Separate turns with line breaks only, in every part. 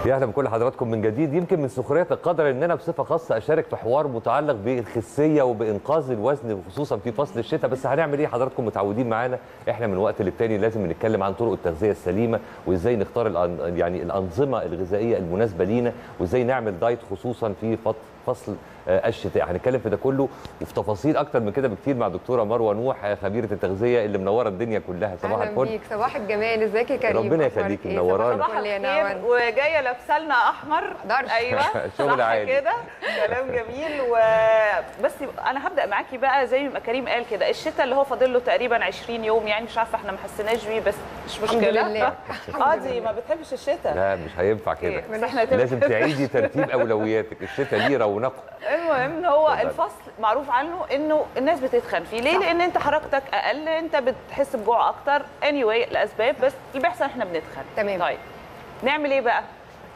يا اهلا بكل حضراتكم من جديد يمكن من سخريه القدر ان انا بصفه خاصه اشارك في حوار متعلق بالخسيه وبانقاذ الوزن خصوصا في فصل الشتاء بس هنعمل ايه حضراتكم متعودين معانا احنا من وقت للتاني لازم نتكلم عن طرق التغذيه السليمه وازاي نختار الأن- يعني الانظمه الغذائيه المناسبه لينا وازاي نعمل دايت خصوصا في فط- فصل آه، الشتاء هنتكلم في ده كله وفي تفاصيل اكتر من كده بكتير مع دكتوره مروه نوح آه، خبيره التغذيه اللي منوره الدنيا كلها صباح
اهلا
الفل
بيك صباح الجمال ازيك يا كريم
ربنا
أخبارك
يخليكي،
إيه؟
منورانا.
صباح
صباح
الفل يا
الخير
نوال
وجايه لابسه لنا احمر
مقدرش.
ايوه
شغل
صح
عالي.
كده كلام جميل و بس انا هبدا معاكي بقى زي ما كريم قال كده الشتاء اللي هو فاضل له تقريبا 20 يوم يعني مش عارفه احنا ما حسيناش بيه بس مش
الحمد
مشكله
لله.
اه
الحمد
دي
لله.
ما بتحبش الشتاء
لا مش هينفع كده
أوكي، بس احنا
لازم تعيدي ترتيب اولوياتك الشتاء ليه رونقه
المهم ان هو
اتفضل.
الفصل معروف عنه انه الناس بتتخن فيه ليه
صح.
لان انت حركتك اقل انت بتحس بجوع اكتر اني anyway الاسباب بس اللي بيحصل احنا بنتخن
تمام.
طيب نعمل ايه بقى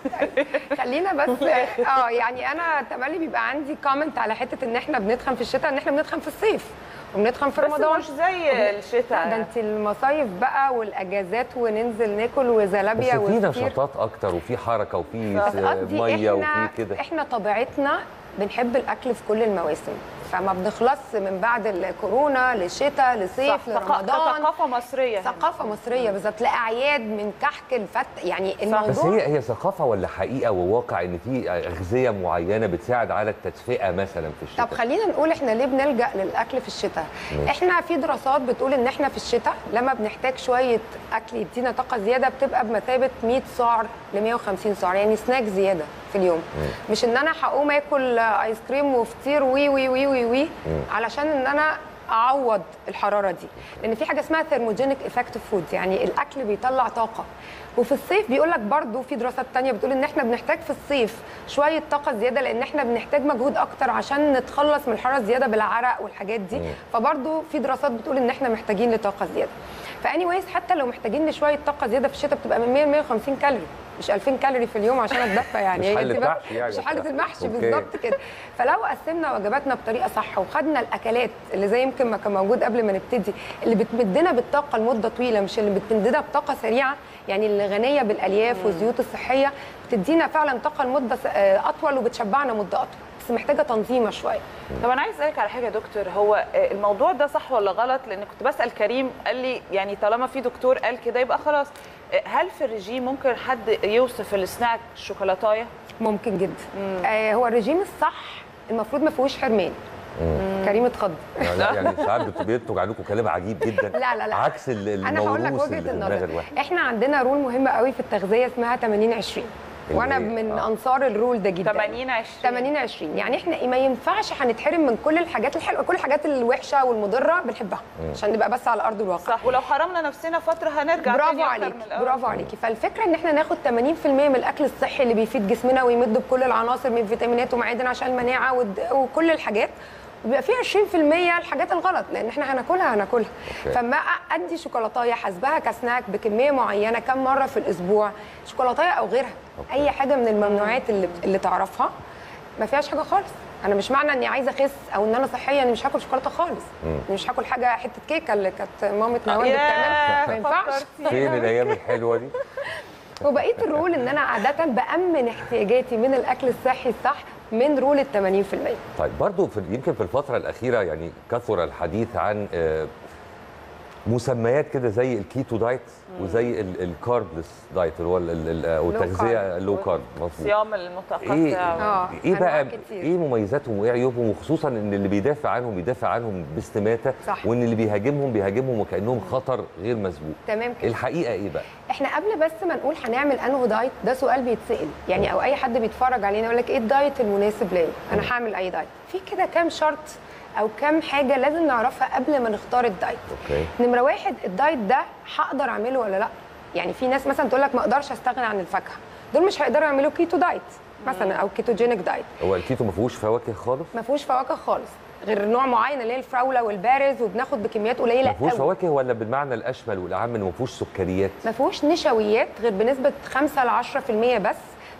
خلينا بس اه يعني انا تملي بيبقى عندي كومنت على حته ان احنا بنتخن في الشتاء ان احنا بنتخن في الصيف وبنتخن في
بس
رمضان
مش زي الشتاء
ده انت المصايف بقى والاجازات وننزل ناكل وزلابيا
بس في
وفطير.
نشاطات اكتر وفي حركه وفي
بس قصدي
ميه
احنا
وفي كده
احنا طبيعتنا بنحب الاكل في كل المواسم فما بنخلص من بعد الكورونا للشتاء لصيف
صح، ثقا-
لرمضان
ثقافه مصريه هنا.
ثقافه مصريه بالظبط لاعياد من كحك الفت يعني
بس
الموضوع
هي هي ثقافه ولا حقيقه وواقع ان في اغذيه معينه بتساعد على التدفئه مثلا في الشتاء
طب خلينا نقول احنا ليه بنلجا للاكل في الشتاء
ماشي.
احنا في دراسات بتقول ان احنا في الشتاء لما بنحتاج شويه اكل يدينا طاقه زياده بتبقى بمثابه 100 سعر ل 150 سعر يعني سناك زياده في اليوم مش ان انا هقوم اكل ايس كريم وفطير وي وي وي وي وي علشان ان انا اعوض الحراره دي لان في حاجه اسمها ثيرموجينيك افكتيف فود يعني الاكل بيطلع طاقه وفي الصيف بيقول لك برضه في دراسات تانية بتقول ان احنا بنحتاج في الصيف شويه طاقه زياده لان احنا بنحتاج مجهود اكتر عشان نتخلص من الحراره الزياده بالعرق والحاجات دي فبرضه في دراسات بتقول ان احنا محتاجين لطاقه زياده فاني وايز حتى لو محتاجين لشويه طاقه زياده في الشتاء بتبقى من 100 ل 150 كالوري مش 2000 كالوري في اليوم عشان اتدفى يعني
مش
هي
حلة
دي بقى-
محشي يعني
مش حاله
وبتاع.
المحشي
أوكي.
بالظبط كده فلو قسمنا وجباتنا بطريقه صح وخدنا الاكلات اللي زي يمكن ما كان موجود قبل ما نبتدي اللي بتمدنا بالطاقه لمده طويله مش اللي بتمدنا بطاقه سريعه يعني اللي غنيه بالالياف والزيوت الصحيه بتدينا فعلا طاقه لمده س- آه، اطول وبتشبعنا مده اطول بس محتاجه تنظيمه شويه
طب انا عايز اسالك على حاجه يا دكتور هو آه، الموضوع ده صح ولا غلط لان كنت بسال كريم قال لي يعني طالما في دكتور قال كده يبقى خلاص آه، هل في الرجيم ممكن حد يوصف السناك شوكولاتايه
ممكن جدا آه هو الرجيم الصح المفروض ما فيهوش حرمان كريم اتخض
لا يعني ساعات بت- بينتج عنكم كلام عجيب جدا
لا لا لا
عكس ال-
انا هقول لك
الموروث اللي
وجهه
في دماغ
النظر
الواحد
احنا عندنا رول مهمه قوي في التغذيه اسمها 80 20
اللي
وانا
هي-
من
آه.
انصار الرول ده جدا
80 20
80 20 يعني احنا إيه، ما ينفعش هنتحرم من كل الحاجات الحلوه كل الحاجات الوحشه والمضره بنحبها عشان نبقى بس على ارض الواقع
صح ولو حرمنا نفسنا فتره هنرجع
برافو
تاني أكتر
عليكي
من الأول.
برافو عليكي فالفكره ان احنا ناخد 80% من الاكل الصحي اللي بيفيد جسمنا ويمد بكل العناصر من فيتامينات ومعادن عشان المناعه والد- وكل الحاجات وبيبقى فيه 20% الحاجات الغلط لان احنا هناكلها هناكلها
أوكي.
فما ادي شوكولاتايه حاسباها كسناك بكميه معينه كم مره في الاسبوع شوكولاتايه او غيرها
أوكي.
اي حاجه من الممنوعات اللي اللي تعرفها ما فيهاش حاجه خالص انا مش معنى اني عايزه اخس او ان انا صحيه اني مش هاكل شوكولاته خالص مش هاكل حاجه حته كيكه اللي كانت مامه نوال بتعملها ما
ياه
ينفعش
فكرتيني.
فين الايام الحلوه دي
وبقيه الرول ان انا عاده بامن احتياجاتي من الاكل الصحي الصح من رول ال 80%
طيب برضو في يمكن في الفتره الاخيره يعني كثر الحديث عن آه، مسميات كده زي الكيتو دايت وزي ال- الكاربلس دايت اللي هو ال- ال- او
Low
التغذيه
carb.
اللو كارب مظبوط
الصيام المتقطع
ايه
آه،
ايه بقى
أنواع كتير.
ايه مميزاتهم وايه عيوبهم وخصوصا ان اللي بيدافع عنهم بيدافع عنهم باستماته
صح.
وان اللي بيهاجمهم بيهاجمهم وكانهم خطر غير مسبوق
تمام كده
الحقيقه ايه بقى
احنا قبل بس ما نقول هنعمل انه دايت ده سؤال بيتسال يعني او اي حد بيتفرج علينا يقول لك ايه الدايت المناسب ليا انا هعمل اي دايت في كده كام شرط او كام حاجه لازم نعرفها قبل ما نختار الدايت
اوكي
نمره واحد الدايت ده هقدر اعمله ولا لا يعني في ناس مثلا تقول لك ما اقدرش استغنى عن الفاكهه دول مش هيقدروا يعملوا كيتو دايت مثلا او كيتوجينيك دايت
هو الكيتو ما فيهوش فواكه خالص
ما فيهوش فواكه خالص غير نوع معين اللي هي الفراوله والبارز وبناخد بكميات قليله
ما فيهوش
قوي
فواكه ولا بالمعنى الاشمل والاعم انه ما فيهوش سكريات
ما فيهوش نشويات غير بنسبه 5 ل 10% بس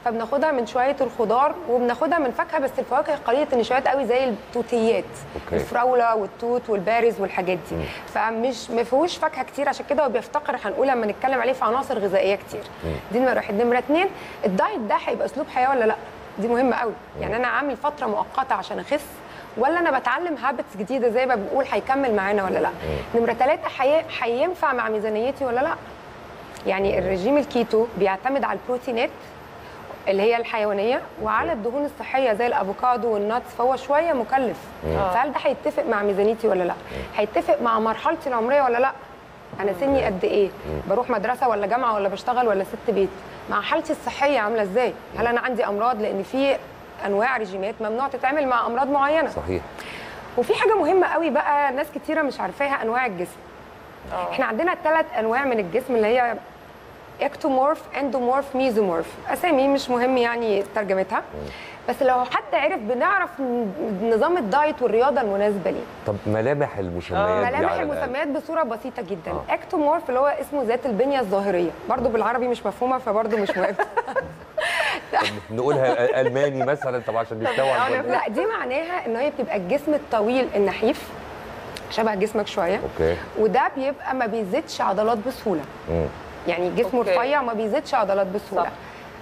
فبناخدها من شويه الخضار وبناخدها من فاكهه بس الفواكه قليله النشويات قوي زي التوتيات
أوكي.
الفراوله والتوت والبارز والحاجات دي فمش ما فيهوش فاكهه كتير عشان كده هو بيفتقر هنقول لما نتكلم عليه في عناصر غذائيه كتير دي نمره واحد نمره اتنين الدايت ده هيبقى اسلوب حياه ولا لا دي مهمه قوي يعني انا عامل فتره مؤقته عشان اخس ولا انا بتعلم هابتس جديده زي ما بنقول هيكمل معانا ولا لا نمره ثلاثه هي- هينفع مع ميزانيتي ولا لا يعني الرجيم الكيتو بيعتمد على البروتينات اللي هي الحيوانيه وعلى الدهون الصحيه زي الافوكادو والناتس فهو شويه مكلف فهل ده هيتفق مع ميزانيتي ولا لا هيتفق مع مرحلتي العمريه ولا لا انا سني قد ايه بروح مدرسه ولا جامعه ولا بشتغل ولا ست بيت مع حالتي الصحيه عامله ازاي هل انا عندي امراض لان في انواع رجيمات ممنوع تتعمل مع امراض معينه
صحيح
وفي حاجه مهمه قوي بقى ناس كتيره مش عارفاها انواع الجسم احنا عندنا ثلاث انواع من الجسم اللي هي اكتومورف اندومورف ميزومورف اسامي مش مهم يعني ترجمتها بس لو حد عرف بنعرف ن- نظام الدايت والرياضه المناسبه ليه
طب ملامح المسميات دي
ملامح
على الأقل.
المسميات بصوره بسيطه جدا
آه.
اكتومورف اللي هو اسمه ذات البنيه الظاهريه برضو بالعربي مش مفهومه فبرضو مش مهم
نقولها الماني مثلا طب عشان نستوعب برضه.
لا دي معناها ان هي بتبقى الجسم الطويل النحيف شبه جسمك شويه
اوكي
وده بيبقى ما بيزيدش عضلات بسهوله
مم.
يعني جسمه
أوكي.
رفيع وما بيزيدش عضلات بسهوله
صح.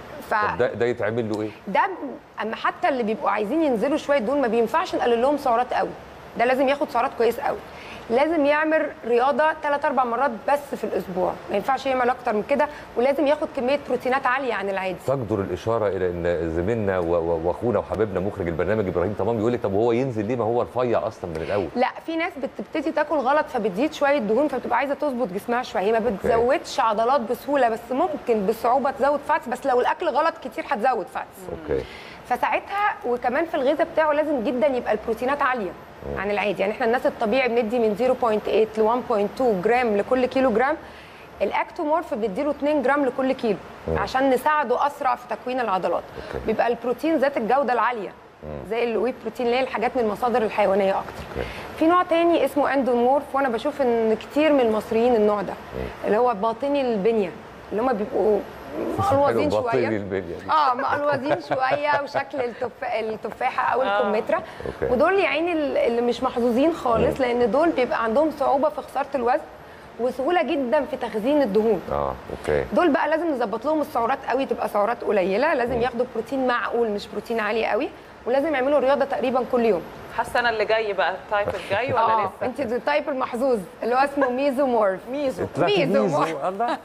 طب ده ده يتعمل له ايه؟
ده ب- اما حتى اللي بيبقوا عايزين ينزلوا شويه دول ما بينفعش نقلل لهم سعرات قوي ده لازم ياخد سعرات كويس قوي لازم يعمل رياضه ثلاث اربع مرات بس في الاسبوع ما ينفعش يعمل اكتر من كده ولازم ياخد كميه بروتينات عاليه عن العادي
تقدر الاشاره الى ان زميلنا و- و- واخونا وحبيبنا مخرج البرنامج ابراهيم تمام بيقول لك طب هو ينزل ليه ما هو رفيع اصلا من الاول
لا في ناس بتبتدي تاكل غلط فبتزيد شويه دهون فبتبقى عايزه تظبط جسمها شويه هي ما بتزودش عضلات بسهوله بس ممكن بصعوبه تزود فاتس بس لو الاكل غلط كتير هتزود فاتس
اوكي
فساعتها وكمان في الغذاء بتاعه لازم جدا يبقى البروتينات عاليه عن العادي يعني احنا الناس الطبيعي بندي من 0.8 ل 1.2 جرام لكل كيلو جرام الاكتومورف بنديله 2 جرام لكل كيلو عشان نساعده اسرع في تكوين العضلات
أوكي.
بيبقى البروتين ذات الجوده العاليه زي الوي بروتين اللي هي الحاجات من المصادر الحيوانيه اكتر
أوكي.
في نوع تاني اسمه اندومورف وانا بشوف ان كتير من المصريين النوع ده اللي هو باطني البنيه اللي هم بيبقوا مقلوظين
حلو، باطني
شويه
البنية دي.
اه مقلوظين شويه وشكل التف... التفاحه او
آه.
الكمثرى
أوكي.
ودول يا عيني اللي مش محظوظين خالص لان دول بيبقى عندهم صعوبه في خساره الوزن وسهوله جدا في تخزين الدهون
اه اوكي
دول بقى لازم نظبط لهم السعرات قوي تبقى سعرات قليله لازم ياخدوا بروتين معقول مش بروتين عالي قوي ولازم يعملوا رياضه تقريبا كل يوم
حاسه انا اللي جاي بقى التايب الجاي ولا
اه
لسه
انت التايب المحظوظ اللي هو اسمه ميزومورف
ميزو
طلعت
ميزو.
ميزو الله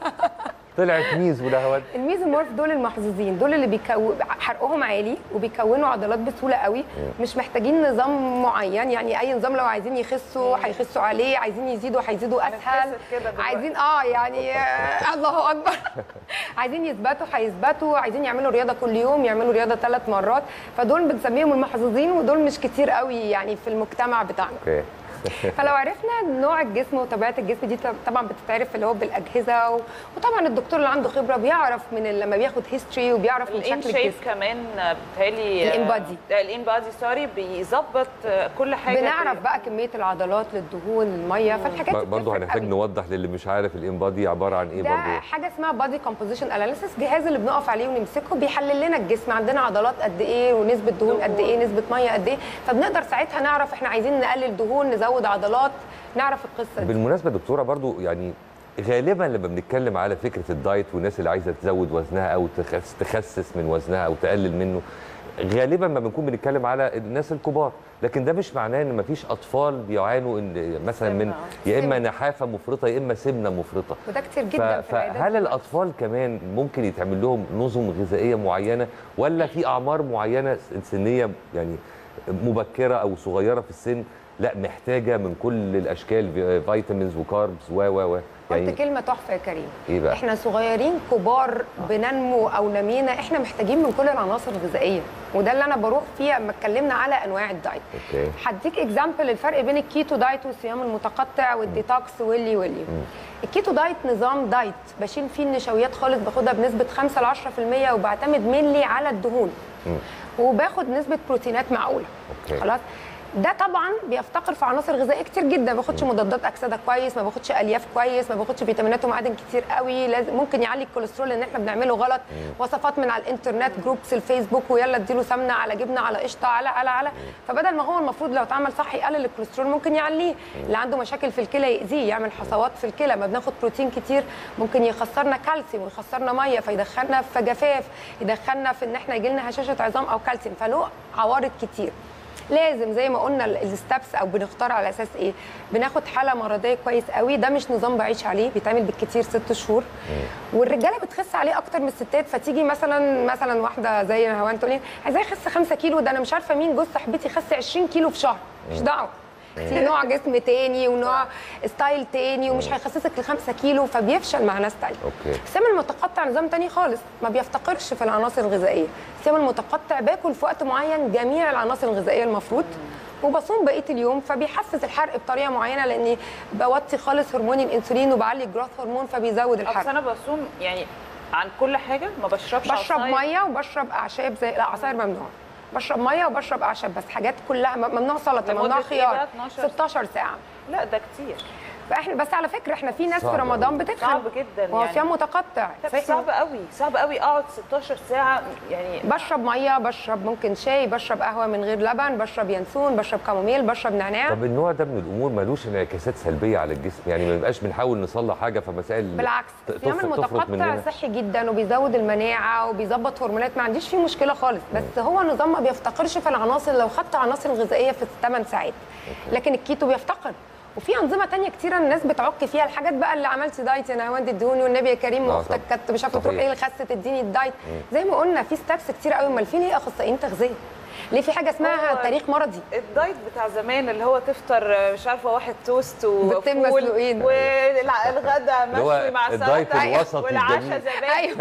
طلعت ميزو لهوت
الميزومورف دول المحظوظين دول اللي بيكو... حرقهم عالي وبيكونوا عضلات بسهوله قوي مش محتاجين نظام معين يعني اي نظام لو عايزين يخسوا هيخسوا عليه عايزين يزيدوا هيزيدوا اسهل
هنتبسط كده دلوقتي.
عايزين اه يعني آه الله اكبر عايزين يثبتوا هيثبتوا عايزين يعملوا رياضه كل يوم يعملوا رياضه ثلاث مرات فدول بنسميهم المحظوظين ودول مش كتير قوي يعني في المجتمع بتاعنا
اوكي
فلو عرفنا نوع الجسم وطبيعه الجسم دي طبعا بتتعرف اللي هو بالاجهزه و... وطبعا الدكتور اللي عنده خبره بيعرف من ال- لما بياخد هيستوري وبيعرف من
الان
شكل
شيب
الجسم
كمان بتهيألي
الإنبادي.
الانبادي سوري بيظبط كل حاجه
بنعرف بقى كميه العضلات للدهون الميه فالحاجات دي
برضه
بتفرق
هنحتاج
قوي.
نوضح للي مش عارف الانبادي عباره عن ايه
ده
برضه
حاجه اسمها بادي كومبوزيشن اناليسيس جهاز اللي بنقف عليه ونمسكه بيحلل لنا الجسم عندنا عضلات قد ايه ونسبه دهون قد ايه نسبه ميه قد ايه فبنقدر ساعتها نعرف احنا عايزين نقلل دهون نزود عضلات نعرف القصه دي
بالمناسبه دكتوره برضو يعني غالبا لما بنتكلم على فكره الدايت والناس اللي عايزه تزود وزنها او تخس تخسس من وزنها او تقلل منه غالبا ما بنكون بنتكلم على الناس الكبار لكن ده مش معناه ان مفيش اطفال بيعانوا ان مثلا من
سمنة.
يا اما
سمنة.
نحافه مفرطه يا اما سمنه مفرطه
وده كتير
ف-
جدا في العيادات
فهل الاطفال كمان ممكن يتعمل لهم نظم غذائيه معينه ولا في اعمار معينه سنيه يعني مبكره او صغيره في السن لا محتاجه من كل الاشكال في- فيتامينز وكاربس و و و
قلت كلمه تحفه يا كريم
ايه بقى؟
احنا صغيرين كبار بننمو او نمينا احنا محتاجين من كل العناصر الغذائيه وده اللي انا بروح فيه اما اتكلمنا على انواع الدايت
اوكي
هديك اكزامبل الفرق بين الكيتو دايت والصيام المتقطع والديتوكس واللي واللي الكيتو دايت نظام دايت بشيل فيه النشويات خالص باخدها بنسبه 5 ل 10% وبعتمد مينلي على الدهون وباخد نسبه بروتينات معقوله
أوكي.
خلاص ده طبعا بيفتقر في عناصر غذائيه كتير جدا ما باخدش مضادات اكسده كويس ما باخدش الياف كويس ما باخدش فيتامينات ومعادن كتير قوي لازم ممكن يعلي الكوليسترول اللي احنا بنعمله غلط وصفات من على الانترنت جروبس الفيسبوك ويلا اديله سمنه على جبنه على قشطه على على على فبدل ما هو المفروض لو اتعمل صح يقلل الكوليسترول ممكن يعليه اللي عنده مشاكل في الكلى يأذيه يعمل حصوات في الكلى ما بناخد بروتين كتير ممكن يخسرنا كالسيوم ويخسرنا ميه فيدخلنا في جفاف يدخلنا في ان احنا يجي لنا هشاشه عظام او كالسيوم فله عوارض كتير لازم زي ما قلنا الستبس او بنختار على اساس ايه بناخد حاله مرضيه كويس قوي ده مش نظام بعيش عليه بيتعمل بالكتير ست شهور والرجاله بتخس عليه اكتر من الستات فتيجي مثلا مثلا واحده زي هوان تقول لي عايزاه يخس 5 كيلو ده انا مش عارفه مين جوز صاحبتي خس 20 كيلو في شهر مش دعوه في نوع جسم تاني ونوع ستايل تاني ومش هيخسسك ل 5 كيلو فبيفشل مع ناس تانية
أوكي.
الصيام المتقطع نظام تاني خالص ما بيفتقرش في العناصر الغذائيه الصيام المتقطع باكل في وقت معين جميع العناصر الغذائيه المفروض وبصوم بقيه اليوم فبيحفز الحرق بطريقه معينه لاني بوطي خالص هرمون الانسولين وبعلي الجروث هرمون فبيزود
اصل
الحرق
انا بصوم يعني عن كل حاجه ما بشربش
بشرب
عصاير.
ميه وبشرب اعشاب زي لا عصاير ممنوع بشرب ميه وبشرب اعشاب بس حاجات كلها م- ممنوع سلطه
لمدة
ممنوع
إيه
خيار
بقى؟ 12
16 ساعه
لا ده كتير
فاحنا بس على فكره احنا في ناس
صعب
في رمضان
أوي.
بتتخن
صعب جدا
وهو
يعني.
صيام متقطع
طب
صحيح.
صعب قوي صعب قوي اقعد 16 ساعه يعني
بشرب ميه بشرب ممكن شاي بشرب قهوه من غير لبن بشرب ينسون بشرب كاموميل بشرب نعناع
طب النوع ده من الامور ملوش انعكاسات سلبيه على الجسم يعني ما نبقاش بنحاول نصلح حاجه فمسائل
بالعكس
ت-
الصيام
تفرط- تفرط
المتقطع
مننا.
صحي جدا وبيزود المناعه وبيظبط هرمونات ما عنديش فيه مشكله خالص بس هو نظام ما بيفتقرش في العناصر لو خدت عناصر الغذائيه في 8 ساعات لكن الكيتو بيفتقر وفي انظمه تانية كتيره الناس بتعك فيها الحاجات بقى اللي عملت دايت انا هوند ادوني والنبي يا كريم
آه
واختك
طبعا.
كانت مش عارفه تروح
صحيح.
ايه الخس تديني الدايت زي ما قلنا في ستابس كتير قوي امال في ليه اخصائيين تغذيه ليه في حاجه اسمها
هو
تاريخ مرضي
الدايت بتاع زمان اللي هو تفطر مش عارفه واحد توست
بيضتين
وفول
مسلوقين.
والغدا
اللي هو
مشوي مع
الدايت
سلطه
الوسطي
والعشاء
الجميل.
زبادي
ايوه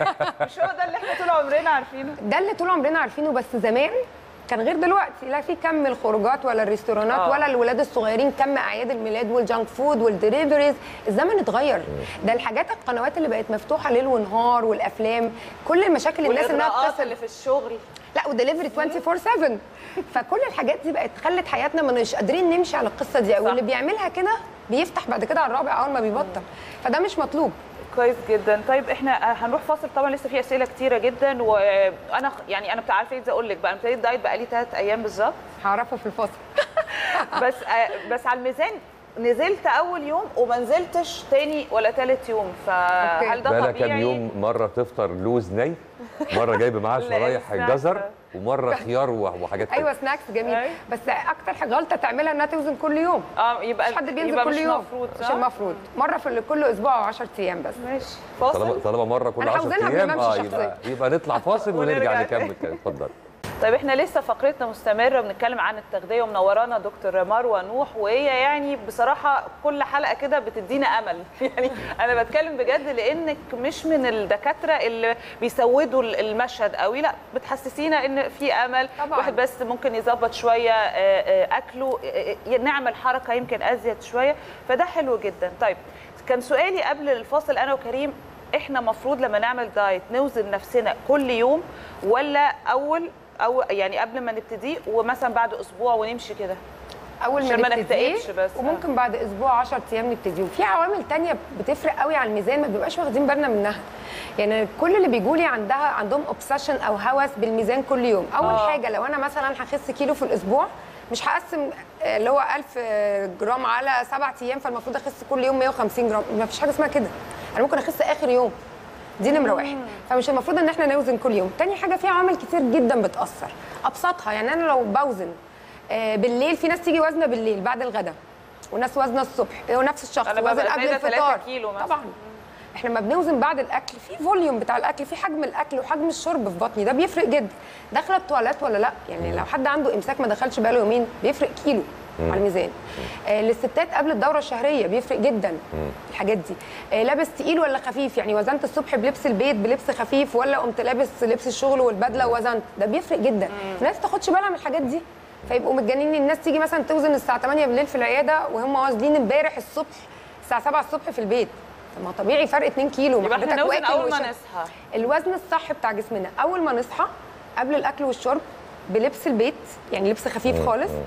مش هو ده اللي احنا طول عمرنا عارفينه
ده اللي طول عمرنا عارفينه بس زمان كان غير دلوقتي لا في كم الخروجات ولا الريستورانات
آه.
ولا الولاد الصغيرين كم اعياد الميلاد والجانك فود والدليفريز الزمن اتغير ده الحاجات القنوات اللي بقت مفتوحه ليل ونهار والافلام كل المشاكل الناس انها
والاغراءات
بتصل
اللي في الشغل
لا ودليفري 24 7 فكل الحاجات دي بقت خلت حياتنا ما مش قادرين نمشي على القصه دي
صح.
واللي بيعملها كده بيفتح بعد كده على الرابع اول ما بيبطل فده مش مطلوب
كويس جدا طيب احنا هنروح فاصل طبعا لسه في اسئله كتيره جدا وانا يعني انا بتاع عارفه ايه اقول لك بقى انا ابتديت دايت بقى لي ثلاث ايام بالظبط
هعرفه في الفاصل
بس آه، بس على الميزان نزلت اول يوم وما نزلتش تاني ولا ثالث يوم فهل ده
بقى
طبيعي؟
كام يوم مره تفطر لوز ني مره جايب معاها
لا،
شرايح
سناكس.
جزر ومره خيار و- وحاجات كده.
ايوه سناكس جميل
أيوة.
بس اكتر غلطه تعملها انها توزن كل يوم
اه يبقى
مش حد بينزل
يبقى
كل
مش
يوم
مفروض
مش
صح؟
المفروض مره في كل اسبوع او 10 ايام بس
ماشي
طالما
فاصل
طالما مره كل
أنا
10
هوزنها قبل
ايام
ما أمشي
اه
شخصياً.
يبقى يبقى نطلع فاصل ونرجع
ونرجع
نكمل كده اتفضل
طيب احنا لسه فقرتنا مستمره وبنتكلم عن التغذيه ومنورانا دكتور مروه نوح وهي يعني بصراحه كل حلقه كده بتدينا امل يعني انا بتكلم بجد لانك مش من الدكاتره اللي بيسودوا المشهد قوي لا بتحسسينا ان في امل
طبعاً.
واحد بس ممكن يظبط شويه آه، آه، اكله آه، آه، نعمل حركه يمكن ازيد شويه فده حلو جدا طيب كان سؤالي قبل الفاصل انا وكريم احنا مفروض لما نعمل دايت نوزن نفسنا كل يوم ولا اول او يعني قبل ما نبتدي ومثلا بعد اسبوع ونمشي كده
اول ما
عشان ما
نبتدي
نكتئبش بس.
وممكن بعد اسبوع 10 ايام نبتدي وفي عوامل تانية بتفرق قوي على الميزان ما بيبقاش واخدين بالنا منها يعني كل اللي بيجوا لي عندها عندهم اوبسيشن او هوس بالميزان كل يوم اول
آه.
حاجه لو انا مثلا هخس كيلو في الاسبوع مش هقسم آه، اللي هو 1000 جرام على سبع ايام فالمفروض اخس كل يوم 150 جرام ما فيش حاجه اسمها كده انا ممكن اخس اخر يوم دي نمره واحد فمش المفروض ان احنا نوزن كل يوم تاني حاجه في عوامل كتير جدا بتاثر ابسطها يعني انا لو بوزن آه، بالليل في ناس تيجي وزنه بالليل بعد الغداء وناس وزنه الصبح ونفس الشخص
أنا
وزن
ببقى
قبل
زايدة 3
الفطار
كيلو مثلا.
طبعا احنا لما بنوزن بعد الاكل في فوليوم بتاع الاكل في حجم الاكل وحجم الشرب في بطني ده بيفرق جدا داخله التواليت ولا لا يعني لو حد عنده امساك ما دخلش بقاله يومين بيفرق كيلو على الميزان آه للستات قبل الدوره الشهريه بيفرق جدا الحاجات دي آه لابس تقيل ولا خفيف يعني وزنت الصبح بلبس البيت بلبس خفيف ولا قمت لابس لبس الشغل والبدله ووزنت ده بيفرق جدا الناس ما تاخدش بالها من الحاجات دي فيبقوا متجننين الناس تيجي مثلا توزن الساعه 8 بالليل في العياده وهم واصلين امبارح الصبح الساعه 7 الصبح في البيت طب ما طبيعي فرق 2 كيلو ما
يبقى احنا
حضرتك
نوزن
واكل
اول ما
وشرب.
نصحى
الوزن الصح بتاع جسمنا اول ما نصحى قبل الاكل والشرب بلبس البيت يعني لبس خفيف خالص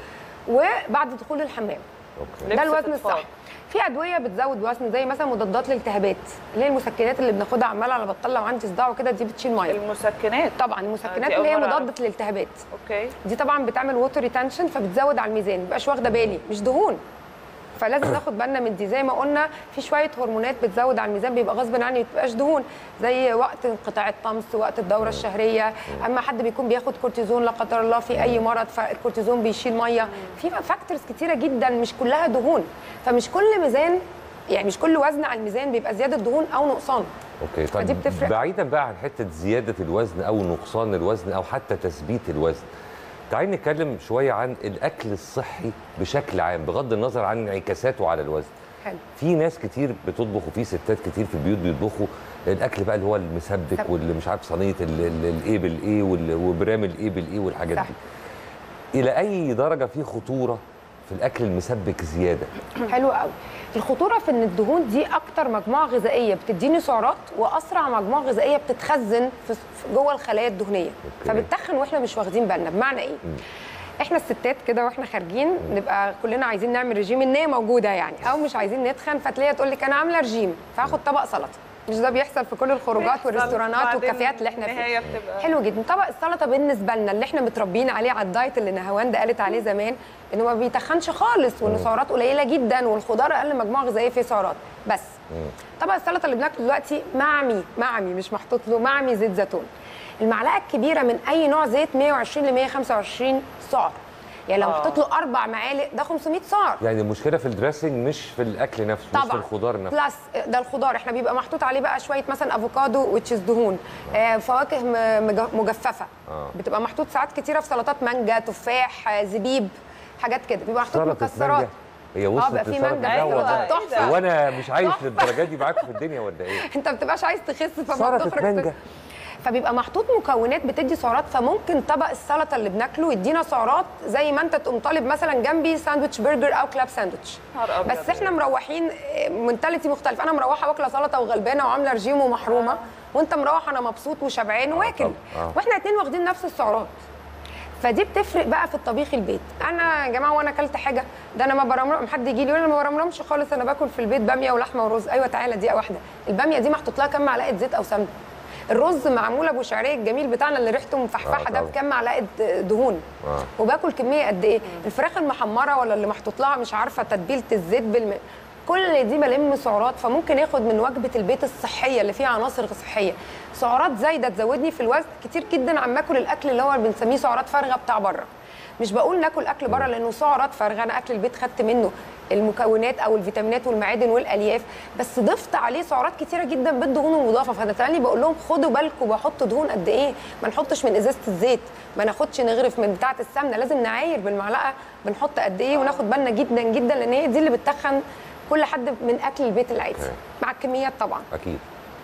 وبعد دخول الحمام
اوكي
ده
لبس
الوزن
الأطفال.
الصح في ادويه بتزود وزن زي مثلا مضادات الالتهابات اللي هي المسكنات اللي بناخدها عماله على بطال لو عندي صداع وكده دي بتشيل ميه
المسكنات
طبعا
آه،
المسكنات
دي
اللي هي
أول مرة
مضاده
أعرف.
للالتهابات
اوكي
دي طبعا بتعمل ووتر ريتنشن فبتزود على الميزان مبقاش واخده بالي مش دهون فلازم ناخد بالنا من دي زي ما قلنا في شويه هرمونات بتزود على الميزان بيبقى غصب عني ما بتبقاش دهون زي وقت انقطاع الطمس وقت الدوره الشهريه اما حد بيكون بياخد كورتيزون لا قدر الله في اي مرض فالكورتيزون بيشيل ميه في فاكتورز كتيره جدا مش كلها دهون فمش كل ميزان يعني مش كل وزن على الميزان بيبقى زياده دهون او نقصان
اوكي
فدي
طيب
بتفرق.
بعيدا بقى عن حته زياده الوزن او نقصان الوزن او حتى تثبيت الوزن تعالي نتكلم شويه عن الاكل الصحي بشكل عام بغض النظر عن انعكاساته على الوزن
حلو
في ناس كتير بتطبخ وفي ستات كتير في البيوت بيطبخوا الاكل بقى اللي هو المسبك
سب-
واللي مش عارف صينيه ال- ال- الايه بالايه وال- وبرام الايه بالايه والحاجات
صح.
دي الى اي درجه في خطوره في الاكل المسبك زياده
حلو قوي الخطوره في ان الدهون دي اكتر مجموعه غذائيه بتديني سعرات واسرع مجموعه غذائيه بتتخزن في في جوه الخلايا الدهنيه
أوكي.
فبتتخن واحنا مش واخدين بالنا بمعنى ايه احنا الستات كده واحنا خارجين نبقى كلنا عايزين نعمل رجيم ان هي موجوده يعني او مش عايزين نتخن فتلاقيها تقول لك انا عامله رجيم فهاخد طبق سلطه مش ده بيحصل في كل الخروجات والريستورانات
بعدين
والكافيهات اللي احنا
النهاية
فيها
بتبقى-
حلو جدا طبق السلطه بالنسبه لنا اللي احنا متربيين عليه على الدايت اللي نهاوند قالت عليه زمان انه ما بيتخنش خالص وانه سعرات قليله جدا والخضار اقل مجموعه غذائيه فيه سعرات بس طبق السلطه اللي بناكله دلوقتي معمي معمي مش محطوط له معمي زيت زيتون المعلقه الكبيره من اي نوع زيت 120 ل 125 سعر يعني لو
آه.
محطوط له اربع معالق ده 500 سعر
يعني المشكله في الدريسنج مش في الاكل نفسه مش في
طبعا
الخضار نفسه
بلس ده الخضار احنا بيبقى محطوط عليه بقى شويه مثلا افوكادو وتشيز دهون آه فواكه م- مج- مجففه
آه.
بتبقى محطوط ساعات كتيره في سلطات مانجا تفاح آه، زبيب حاجات كده بيبقى محطوط
سلطه
مكسرات
مانجا هي وصلت
بقى في
لسلطة
مانجا
لا
أيوة،
والله.
تحفة.
هو انا مش عايش
تحفة.
للدرجه دي معاكم في الدنيا ولا ايه
انت ما بتبقاش عايز تخس فما
سلطه
بتخرج
مانجا
فبيبقى محطوط مكونات بتدي سعرات فممكن طبق السلطه اللي بناكله يدينا سعرات زي ما انت تقوم طالب مثلا جنبي ساندوتش برجر او كلاب ساندوتش
نهار أبيض.
بس احنا مروحين منتاليتي مختلف انا مروحه واكله سلطه وغلبانه وعامله رجيم ومحرومه وانت مروح انا مبسوط وشبعان واكل
طبعا. آه.
واحنا اتنين واخدين نفس السعرات فدي بتفرق بقى في الطبيخ البيت انا يا جماعه وانا اكلت حاجه ده انا ما برمرم حد يجي لي يقول انا ما برمرمش خالص انا باكل في البيت باميه ولحمه ورز ايوه تعالى دي واحده الباميه دي محطوط لها كام معلقه زيت او سمنه الرز معمول ابو شعريه الجميل بتاعنا اللي ريحته مفحفحه
آه
ده
طبعا.
بكام معلقه دهون
آه.
وباكل كميه قد ايه الفراخ المحمره ولا اللي محطوط لها مش عارفه تتبيله الزيت بالم... كل دي بلم سعرات فممكن ياخد من وجبه البيت الصحيه اللي فيها عناصر صحيه سعرات زايده تزودني في الوزن كتير جدا عم اكل الاكل اللي هو بنسميه سعرات فارغه بتاع بره مش بقول ناكل اكل بره لانه سعرات فارغه انا اكل البيت خدت منه المكونات او الفيتامينات والمعادن والالياف بس ضفت عليه سعرات كتيره جدا بالدهون المضافه فانا تاني بقول لهم خدوا بالكم بحط دهون قد ايه ما نحطش من ازازه الزيت ما ناخدش نغرف من بتاعه السمنه لازم نعاير بالمعلقه بنحط قد ايه وناخد بالنا جدا جدا لان هي دي اللي بتتخن كل حد من اكل البيت العادي
أوكي.
مع الكميات طبعا
اكيد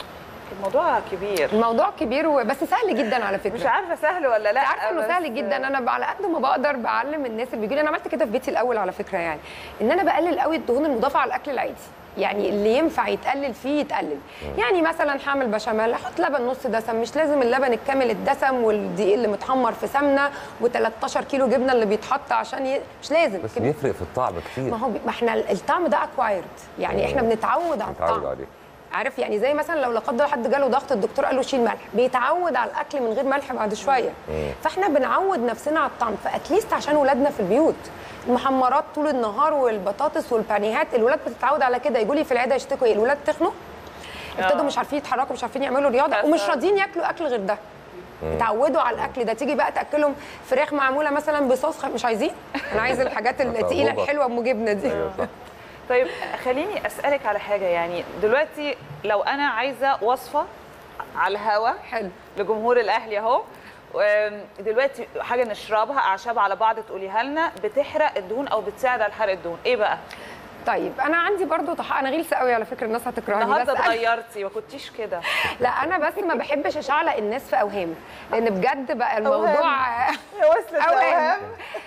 الموضوع كبير
الموضوع كبير و- بس سهل جدا على فكره
مش عارفه سهل ولا لا
عارفه انه
بس-
سهل جدا انا على قد ما بقدر بعلم الناس اللي بيجوا لي انا عملت كده في بيتي الاول على فكره يعني ان انا بقلل قوي الدهون المضافه على الاكل العادي يعني اللي ينفع يتقلل فيه يتقلل يعني مثلا هعمل بشاميل احط لبن نص دسم مش لازم اللبن الكامل الدسم والدقيق اللي متحمر في سمنه و13 كيلو جبنه اللي بيتحط عشان ي... مش لازم
بس
كده.
بيفرق في الطعم كتير
ما هو بي- ما احنا الطعم ده اكوايرد يعني احنا بنتعود على
متعود
الطعم
عليه
عارف يعني زي مثلا لو لا قدر حد جاله ضغط الدكتور قال له شيل ملح بيتعود على الاكل من غير ملح بعد شويه فاحنا بنعود نفسنا على الطعم فاتليست عشان ولادنا في البيوت المحمرات طول النهار والبطاطس والبانيهات الولاد بتتعود على كده يجوا لي في العياده يشتكوا ايه الولاد تخنوا ابتدوا مش عارفين يتحركوا مش عارفين يعملوا رياضه
كسل.
ومش راضيين ياكلوا اكل غير ده اتعودوا على الاكل ده تيجي بقى تاكلهم فراخ معموله مثلا بصوص خ- مش عايزين انا عايز الحاجات التقيله
بابا.
الحلوه ام جبنه دي
ايوه صح
طيب خليني اسالك على حاجه يعني دلوقتي لو انا عايزه وصفه على الهوا
حلو
لجمهور الاهلي اهو وم، دلوقتي حاجه نشربها اعشاب على بعض تقوليها لنا بتحرق الدهون او بتساعد على حرق الدهون ايه بقى
طيب انا عندي برضو طح... انا غلسه قوي على فكره الناس هتكرهني بس
النهارده
أنا...
اتغيرتي ما كنتيش كده
لا انا بس ما بحبش اشعلق الناس في اوهام لان بجد بقى الموضوع
وصلت
اوهام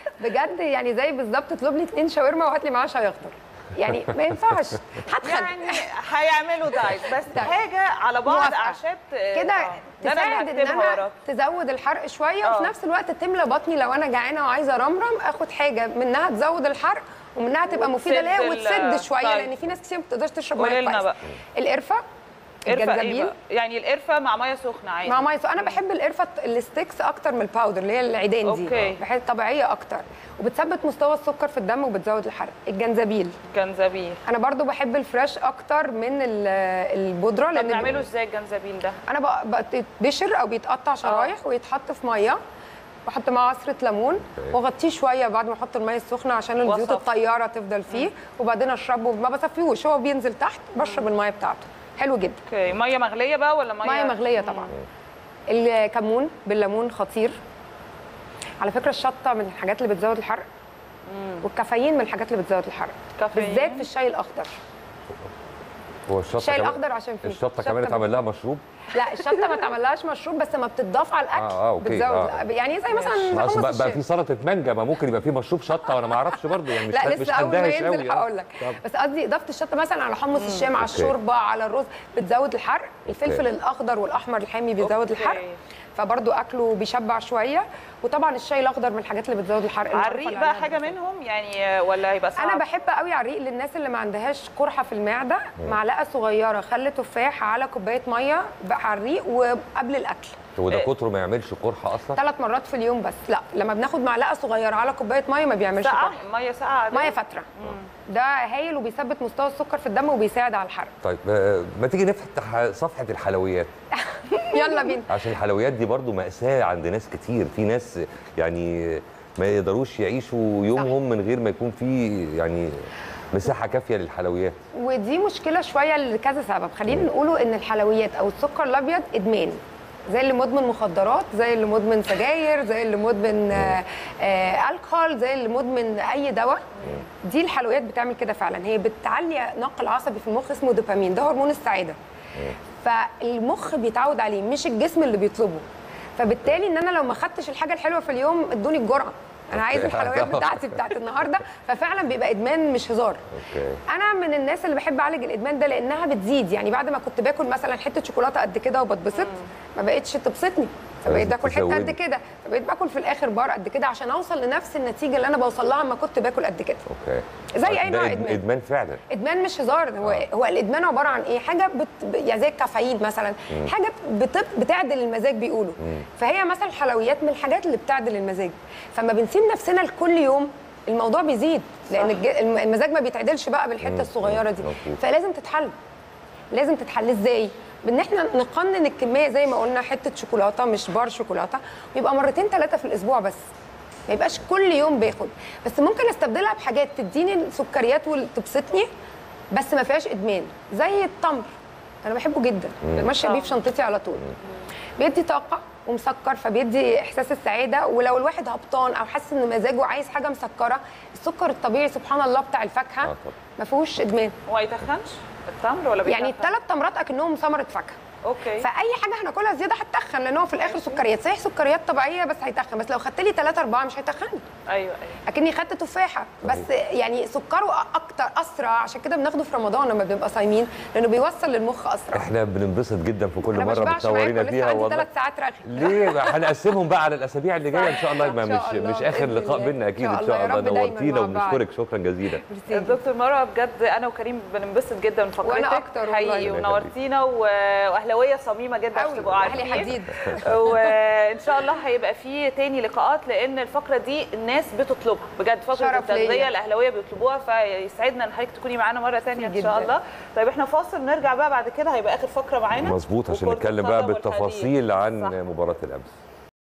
بجد يعني زي بالظبط اطلب لي اتنين شاورما وهات لي معاها شاي اخضر يعني ما ينفعش هتخن
يعني هيعملوا دايت بس
دايت.
حاجه على بعض
موافقة.
اعشاب ت-
كده
آه. ده انا
تساعد
اللي
ان
هكتبها
انا
وراك
تزود الحرق شويه
آه.
وفي نفس الوقت تملى بطني لو انا جعانه وعايزه ارمرم اخد حاجه منها تزود الحرق ومنها تبقى مفيده
وتسد
ليا
ال-
وتسد شويه
طيب.
لان في ناس كتير ما بتقدرش تشرب
قولي
ميه
لنا
كويس
بقى.
القرفه
قرفه ايه
الجنزبيل
بقى؟ يعني القرفه مع ميه سخنه عادي
مع ميه انا بحب القرفه الستيكس اكتر من الباودر اللي هي العيدان دي
أوكي.
بحس طبيعيه اكتر وبتثبت مستوى السكر في الدم وبتزود الحرق الجنزبيل
جنزبيل
انا برضو بحب الفريش اكتر من ال- البودره
طب
لان
نعمله ازاي الجنزبيل ده؟
انا بقى بيتبشر او بيتقطع شرايح ويتحط في ميه بحط معاه عصره ليمون واغطيه شويه بعد ما احط الميه السخنه عشان الزيوت
وصف.
الطياره تفضل فيه وبعدين اشربه ما بصفيهوش هو بينزل تحت بشرب الميه بتاعته حلو جدا
اوكي ميه مغليه بقى ولا ميه
ميه مغليه طبعا الكمون بالليمون خطير على فكره الشطه من الحاجات اللي بتزود الحرق والكافيين من الحاجات اللي بتزود الحرق
كافيين.
بالذات في الشاي الاخضر
هو الشطه
الشاي
كمان-
الاخضر عشان فيه
الشطه كمان اتعمل لها مشروب
لا الشطه ما تعملهاش مشروب بس ما بتضاف على الاكل
آه، آه، أوكي،
بتزود
آه.
يعني زي مثلا
ما أصل
حمص
بقى, بقى
الشاي
في سلطه مانجا ما ممكن يبقى في مشروب شطه وانا ما اعرفش برضه يعني مش
لا
مش
لسه اول ما
هندهش
ينزل
قوي
هقول لك
طب.
بس قصدي اضافه الشطه مثلا على حمص الشام على
أوكي.
الشوربه على الرز بتزود الحرق الفلفل الاخضر والاحمر الحامي بيزود
أوكي.
الحرق فبرضو اكله بيشبع شويه وطبعا الشاي الاخضر من الحاجات اللي بتزود الحرق
على
المعروفة
الريق
اللي
بقى
عليها
حاجه
بالظبط.
منهم يعني ولا هيبقى صعب؟
انا بحب قوي على الريق للناس اللي ما عندهاش قرحه في المعده معلقه صغيره خل تفاح على كوبايه ميه بقى على الريق وقبل الاكل
وده كتره ما يعملش قرحه اصلا
ثلاث مرات في اليوم بس لا لما بناخد معلقه صغيره على كوبايه ميه ما بيعملش
ساقعه
قرحه
ميه ساقعه عادية؟
ميه فتره ده هايل وبيثبت مستوى السكر في الدم وبيساعد على الحرق
طيب آه، ما تيجي نفتح صفحه الحلويات
يلا بينا
عشان الحلويات دي برضو مأساة عند ناس كتير في ناس يعني ما يقدروش يعيشوا يومهم من غير ما يكون في يعني مساحة كافية للحلويات
ودي مشكله شويه لكذا سبب خلينا نقوله ان الحلويات او السكر الابيض ادمان زي اللي مدمن مخدرات زي اللي مدمن سجاير زي اللي مدمن آه، آه، الكحول زي اللي مدمن اي دواء دي الحلويات بتعمل كده فعلا هي بتعلي نقل عصبي في المخ اسمه دوبامين ده هرمون السعاده فالمخ بيتعود عليه مش الجسم اللي بيطلبه فبالتالي ان انا لو ما خدتش الحاجه الحلوه في اليوم ادوني الجرعه انا عايز
أوكي.
الحلويات بتاعتي بتاعت النهارده ففعلا بيبقى ادمان مش هزار
اوكي
انا من الناس اللي بحب اعالج الادمان ده لانها بتزيد يعني بعد ما كنت باكل مثلا حته شوكولاته قد كده وبتبسط ما بقتش تبسطني فبقيت
لازم
باكل حته قد
تزودي.
كده فبقيت باكل في الاخر بار قد كده عشان اوصل لنفس النتيجه اللي انا بوصل لها لما كنت باكل قد كده
اوكي
زي أي
ده
نوع
إد-
إدمان.
ادمان فعلا
ادمان مش هزار هو
آه.
هو الادمان عباره عن ايه حاجه بت... يعني زي الكافيين مثلا حاجه بت... بتعدل المزاج بيقولوا فهي مثلا الحلويات من الحاجات اللي بتعدل المزاج فما بنسيب نفسنا لكل يوم الموضوع بيزيد لان الج... الم- المزاج ما بيتعدلش بقى بالحته الصغيره دي
مظبوط.
فلازم تتحل لازم تتحل ازاي بان احنا نقنن الكميه زي ما قلنا حته شوكولاته مش بار شوكولاته ويبقى مرتين ثلاثه في الاسبوع بس ما يبقاش كل يوم باخد بس ممكن استبدلها بحاجات تديني السكريات وتبسطني بس ما فيهاش ادمان زي التمر انا بحبه جدا ماشيه بيه في شنطتي على طول بيدي طاقه ومسكر فبيدي احساس السعاده ولو الواحد هبطان او حاسس ان مزاجه عايز حاجه مسكره السكر الطبيعي سبحان الله بتاع
آه
الفاكهه
طبعا.
ما فيهوش ادمان
هو ما يتخنش التمر ولا
يعني
بيتخن؟
الثلاث تمرات اكنهم ثمره فاكهه
اوكي
فاي حاجه هناكلها زياده هتتخن لان هو في الاخر سكريات صحيح سكريات طبيعيه بس هيتخن بس لو خدت لي 3 4 مش هيتخني
ايوه ايوه
اكني خدت تفاحه بس يعني سكره اكتر اسرع عشان كده بناخده في رمضان لما بنبقى صايمين لانه بيوصل للمخ اسرع
احنا بننبسط جدا في كل
انا
مره
بشبعش
بتصورينا
معاكم لسه
فيها
عندي
والله
ثلاث ساعات رغي
ليه بقى هنقسمهم بقى على الاسابيع اللي جايه ان شاء الله يبقى
إن شاء
مش
الله،
مش اخر
بإذن
لقاء
الله.
بينا اكيد
إن
ان
شاء
شاء
الله،
الله
يا رب دايماً
نورتينا
مع بعض.
وبنشكرك شكرا جزيلا
دكتور مروه بجد انا وكريم بننبسط جدا من فقرتك
وأنا أكتر والله.
حقيقي
ربنا
ونورتينا و- واهلاويه صميمه جدا عشان
قوي
تبقوا
اهلي
عارفين
حديد
وان شاء الله هيبقى في تاني لقاءات لان الفقره دي الناس بتطلبها بجد فقره
شرف
التغذيه
ليا.
الاهلاويه بيطلبوها فيسعدنا ان حضرتك تكوني معانا مره تانية ان شاء
جداً.
الله طيب احنا فاصل نرجع بقى بعد كده هيبقى اخر فقره معانا
مظبوط عشان
وكرة
نتكلم بقى
القدم والحديد.
بالتفاصيل عن
صح.
مباراه الامس